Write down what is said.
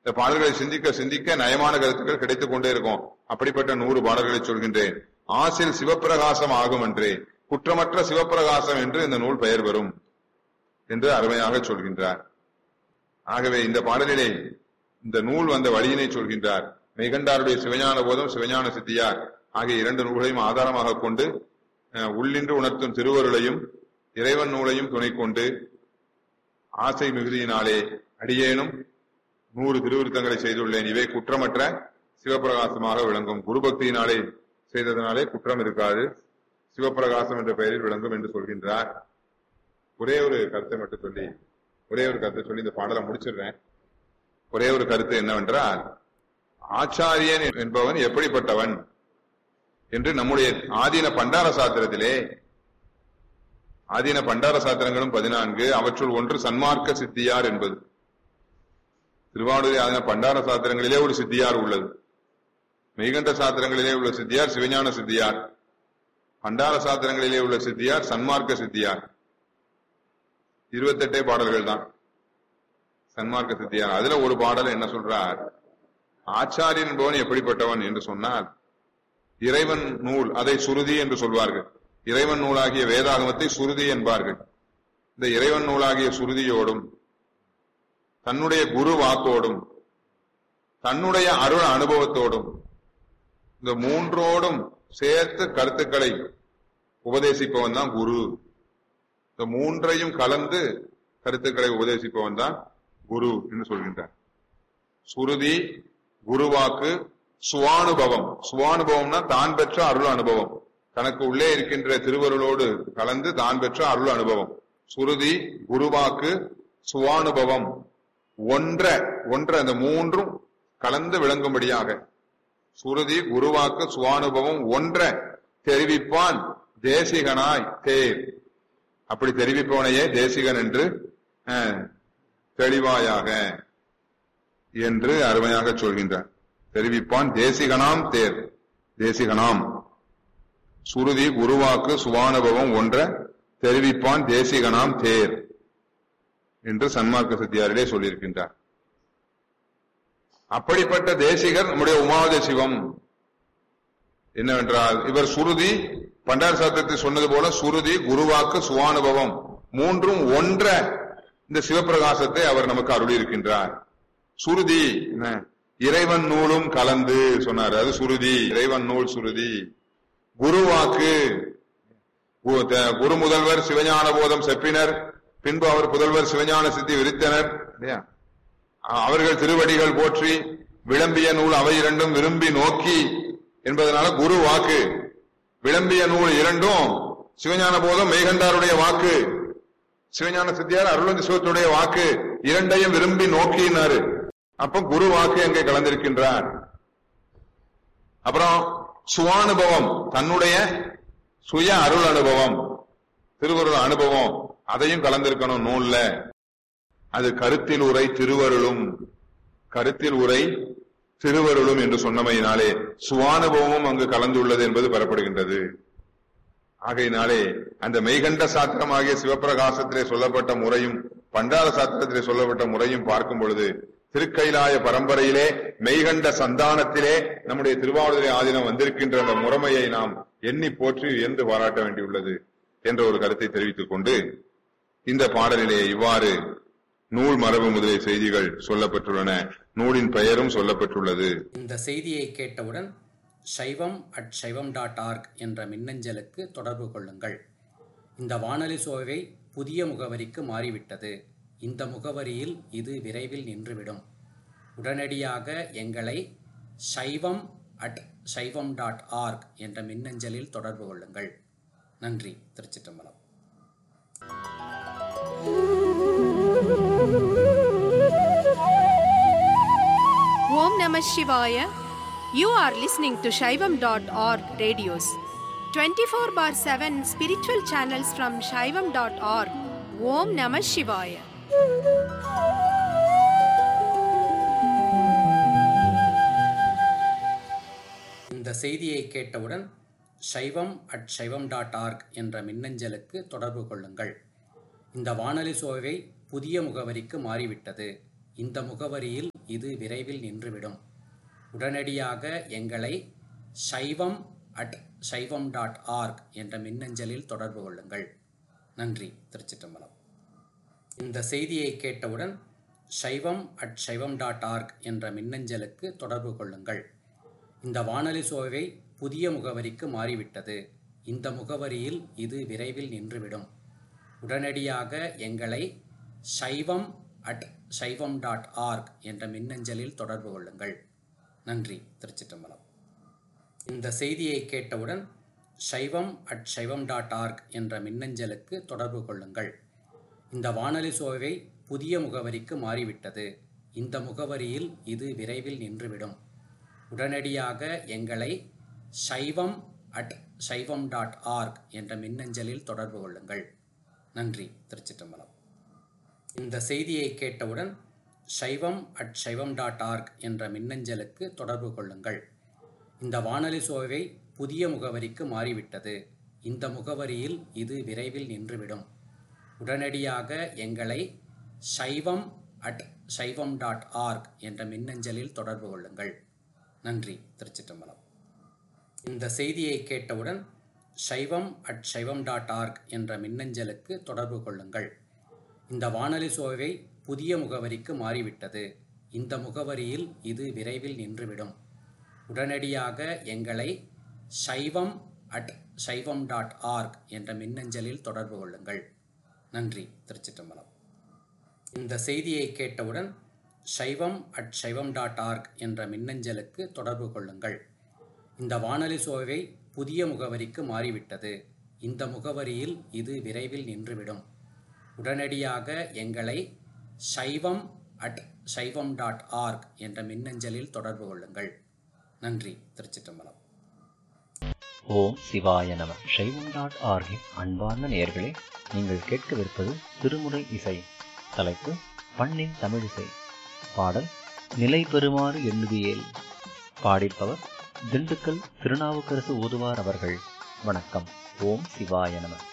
இந்த பாடல்களை சிந்திக்க சிந்திக்க நயமான கருத்துக்கள் கிடைத்துக் கொண்டே இருக்கும் அப்படிப்பட்ட நூறு பாடல்களை சொல்கின்றேன் ஆசில் சிவப்பிரகாசம் ஆகும் என்றே குற்றமற்ற சிவப்பிரகாசம் என்று இந்த நூல் பெயர் பெறும் என்று அருமையாக சொல்கின்றார் ஆகவே இந்த பாடலிலே இந்த நூல் வந்த வழியினை சொல்கின்றார் மெய்கண்டாருடைய சிவஞான போதம் சிவஞான சித்தியார் ஆகிய இரண்டு நூல்களையும் ஆதாரமாக கொண்டு அஹ், உள்ளின்று உணர்த்தும் திருவருளையும் இறைவன் நூலையும் துணை கொண்டு ஆசை மிகுதியினாலே அடியேனும் நூறு திருவிருத்தங்களை செய்துள்ளேன் இவை குற்றமற்ற சிவப்பிரகாசமாக விளங்கும் குருபக்தியினாலே செய்ததனாலே குற்றம் இருக்காது சிவப்பிரகாசம் என்ற பெயரில் விளங்கும் என்று சொல்கின்றார் ஒரே ஒரு கருத்தை மட்டும் சொல்லி ஒரே ஒரு கருத்தை சொல்லி இந்த பாடலை முடிச்சிடுறேன் ஒரே ஒரு கருத்து என்னவென்றால் ஆச்சாரியன் என்பவன் எப்படிப்பட்டவன் என்று நம்முடைய ஆதீன பண்டார சாத்திரத்திலே ஆதீன பண்டார சாத்திரங்களும் பதினான்கு அவற்றுள் ஒன்று சன்மார்க்க சித்தியார் என்பது திருவாவூர் ஆதீன பண்டார சாத்திரங்களிலே ஒரு சித்தியார் உள்ளது மெய்கண்ட சாத்திரங்களிலே உள்ள சித்தியார் சிவஞான சித்தியார் பண்டார சாத்திரங்களிலே உள்ள சித்தியார் சன்மார்க்க சித்தியார் இருபத்தெட்டே பாடல்கள் தான் சன்மார்க்க சித்தியார் அதுல ஒரு பாடல் என்ன சொல்றார் ஆச்சாரியன் என்பவன் எப்படிப்பட்டவன் என்று சொன்னால் இறைவன் நூல் அதை சுருதி என்று சொல்வார்கள் இறைவன் நூலாகிய வேதாகமத்தை சுருதி என்பார்கள் இந்த இறைவன் நூலாகிய சுருதியோடும் தன்னுடைய குரு வாக்கோடும் தன்னுடைய அருள் அனுபவத்தோடும் இந்த மூன்றோடும் சேர்த்து கருத்துக்களை உபதேசிப்பவன் தான் குரு இந்த மூன்றையும் கலந்து கருத்துக்களை உபதேசிப்பவன் தான் குரு என்று சொல்கின்றார் சுருதி குருவாக்கு சுவானுபவம் சுவானுபவம்னா தான் பெற்ற அருள் அனுபவம் தனக்கு உள்ளே இருக்கின்ற திருவருளோடு கலந்து தான் பெற்ற அருள் அனுபவம் சுருதி குருவாக்கு சுவானுபவம் ஒன்ற ஒன்ற அந்த மூன்றும் கலந்து விளங்கும்படியாக சுருதி குருவாக்கு சுவானுபவம் ஒன்ற தெரிவிப்பான் தேசிகனாய் தேர் அப்படி தெரிவிப்பவனையே தேசிகன் என்று அஹ், தெளிவாயாக என்று அருமையாக சொல்கின்றார் தெரிவிப்பான் தேசிகனாம் தேர் தேசிகனாம் சுருதி குருவாக்கு சுவானுபவம் ஒன்ற தெரிவிப்பான் தேசிகனாம் தேர் என்று சன்மார்க்க சத்தியாரிலே சொல்லியிருக்கின்றார் அப்படிப்பட்ட தேசிகர் நம்முடைய உமாவத சிவம் என்னவென்றால் இவர் சுருதி பண்டார சாத்திரத்தை சொன்னது போல சுருதி குருவாக்கு சுவானுபவம் மூன்றும் ஒன்ற இந்த சிவப்பிரகாசத்தை அவர் நமக்கு அருளி இருக்கின்றார் சுருதி என்ன? இறைவன் நூலும் கலந்து சொன்னார் அது சுருதி இறைவன் நூல் சுருதி குருவாக்கு கு- த- குரு முதல்வர் சிவஞான போதம் செப்பினர் பின்பு அவர் புதல்வர் சிவஞான சித்தி விரித்தனர் இல்லையா அ- அவர்கள் திருவடிகள் போற்றி விளம்பிய நூல் அவை இரண்டும் விரும்பி நோக்கி என்பதனால குரு வாக்கு விளம்பிய நூல் இரண்டும் சிவஞான போதம் மெய்கண்டாருடைய வாக்கு சிவஞான சித்தியார் அருளந்தி சிவத்துடைய வாக்கு இரண்டையும் விரும்பி நோக்கினாரு அப்ப குரு வாக்கு அங்கே கலந்திருக்கின்றார் அப்புறம் சுவானுபவம் தன்னுடைய சுய அருள் அனுபவம் திருவருள் அனுபவம் அதையும் கலந்திருக்கணும் நூல்ல அது கருத்தில் உரை திருவருளும் கருத்தில் உரை திருவருளும் என்று சொன்னமையினாலே சுவானுபவமும் அங்கு கலந்துள்ளது என்பது பெறப்படுகின்றது ஆகையினாலே அந்த மெய்கண்ட சாத்திரமாகிய சிவப்பிரகாசத்திலே சொல்லப்பட்ட முறையும் பண்டார சாத்திரத்திலே சொல்லப்பட்ட முறையும் பார்க்கும் பொழுது திருக்கைலாய பரம்பரையிலே மெய்கண்ட சந்தானத்திலே நம்முடைய திருவாவூரை ஆதீனம் வந்திருக்கின்ற அந்த முறைமையை நாம் எண்ணி போற்றி என்று பாராட்ட வேண்டியுள்ளது என்ற ஒரு கருத்தை தெரிவித்துக் கொண்டு இந்த பாடலிலே இவ்வாறு நூல் மரபு முதலிய செய்திகள் சொல்லப்பட்டுள்ளன நூலின் பெயரும் சொல்லப்பட்டுள்ளது இந்த செய்தியை கேட்டவுடன் சைவம் அட் சைவம் டாட் ஆர்க் என்ற மின்னஞ்சலுக்கு தொடர்பு கொள்ளுங்கள் இந்த வானொலி சோவை புதிய முகவரிக்கு மாறிவிட்டது இந்த முகவரியில் இது விரைவில் நின்றுவிடும் உடனடியாக எங்களை சைவம் அட் சைவம் டாட் ஆர்க் என்ற மின்னஞ்சலில் தொடர்பு கொள்ளுங்கள் நன்றி திருச்சிற்றம்பலம் Om Namah Shivaya. You are listening to Shaivam.org radios. 24 bar 7 spiritual channels from Shaivam.org. Om Namah Shivaya. இந்த செய்தியை கேட்டவுடன் சைவம் அட் சைவம் டாட் ஆர்க் என்ற மின்னஞ்சலுக்கு தொடர்பு கொள்ளுங்கள் இந்த வானொலி சோவை புதிய முகவரிக்கு மாறிவிட்டது இந்த முகவரியில் இது விரைவில் நின்றுவிடும் உடனடியாக எங்களை சைவம் அட் சைவம் டாட் ஆர்க் என்ற மின்னஞ்சலில் தொடர்பு கொள்ளுங்கள் நன்றி திருச்சிற்றம்பலம் இந்த செய்தியை கேட்டவுடன் சைவம் அட் சைவம் டாட் ஆர்க் என்ற மின்னஞ்சலுக்கு தொடர்பு கொள்ளுங்கள் இந்த வானொலி சோவை புதிய முகவரிக்கு மாறிவிட்டது இந்த முகவரியில் இது விரைவில் நின்றுவிடும் உடனடியாக எங்களை சைவம் அட் சைவம் டாட் ஆர்க் என்ற மின்னஞ்சலில் தொடர்பு கொள்ளுங்கள் நன்றி திருச்சிற்றம்பலம் இந்த செய்தியை கேட்டவுடன் சைவம் அட் சைவம் டாட் ஆர்க் என்ற மின்னஞ்சலுக்கு தொடர்பு கொள்ளுங்கள் இந்த வானொலி சோவை புதிய முகவரிக்கு மாறிவிட்டது இந்த முகவரியில் இது விரைவில் நின்றுவிடும் உடனடியாக எங்களை சைவம் அட் சைவம் டாட் ஆர்க் என்ற மின்னஞ்சலில் தொடர்பு கொள்ளுங்கள் நன்றி திருச்சிற்றம்பலம் இந்த செய்தியை கேட்டவுடன் சைவம் அட் சைவம் டாட் ஆர்க் என்ற மின்னஞ்சலுக்கு தொடர்பு கொள்ளுங்கள் இந்த வானொலி சோவை புதிய முகவரிக்கு மாறிவிட்டது இந்த முகவரியில் இது விரைவில் நின்றுவிடும் உடனடியாக எங்களை சைவம் அட் சைவம் டாட் ஆர்க் என்ற மின்னஞ்சலில் தொடர்பு கொள்ளுங்கள் நன்றி திருச்சிற்றம்பலம் இந்த செய்தியை கேட்டவுடன் சைவம் அட் சைவம் டாட் ஆர்க் என்ற மின்னஞ்சலுக்கு தொடர்பு கொள்ளுங்கள் இந்த வானொலி சோவை புதிய முகவரிக்கு மாறிவிட்டது இந்த முகவரியில் இது விரைவில் நின்றுவிடும் உடனடியாக எங்களை சைவம் அட் சைவம் டாட் ஆர்க் என்ற மின்னஞ்சலில் தொடர்பு கொள்ளுங்கள் நன்றி திருச்சிற்றம்பலம் இந்த செய்தியை கேட்டவுடன் சைவம் அட் சைவம் டாட் ஆர்க் என்ற மின்னஞ்சலுக்கு தொடர்பு கொள்ளுங்கள் இந்த வானொலி சோவை புதிய முகவரிக்கு மாறிவிட்டது இந்த முகவரியில் இது விரைவில் நின்றுவிடும் உடனடியாக எங்களை சைவம் அட் சைவம் டாட் ஆர்க் என்ற மின்னஞ்சலில் தொடர்பு கொள்ளுங்கள் நன்றி திருச்சிற்றம்பலம் ஓம் சிவாய நம சைவம் டாட் ஆர்கின் அன்பார்ந்த நேயர்களே நீங்கள் கேட்கவிருப்பது திருமுறை இசை தலைப்பு பண்ணின் தமிழிசை பாடல் நிலை பெறுமாறு எண்ணுதியேல் பாடிப்பவர் திண்டுக்கல் திருநாவுக்கரசு ஓதுவார் அவர்கள் வணக்கம் ஓம் சிவாய நம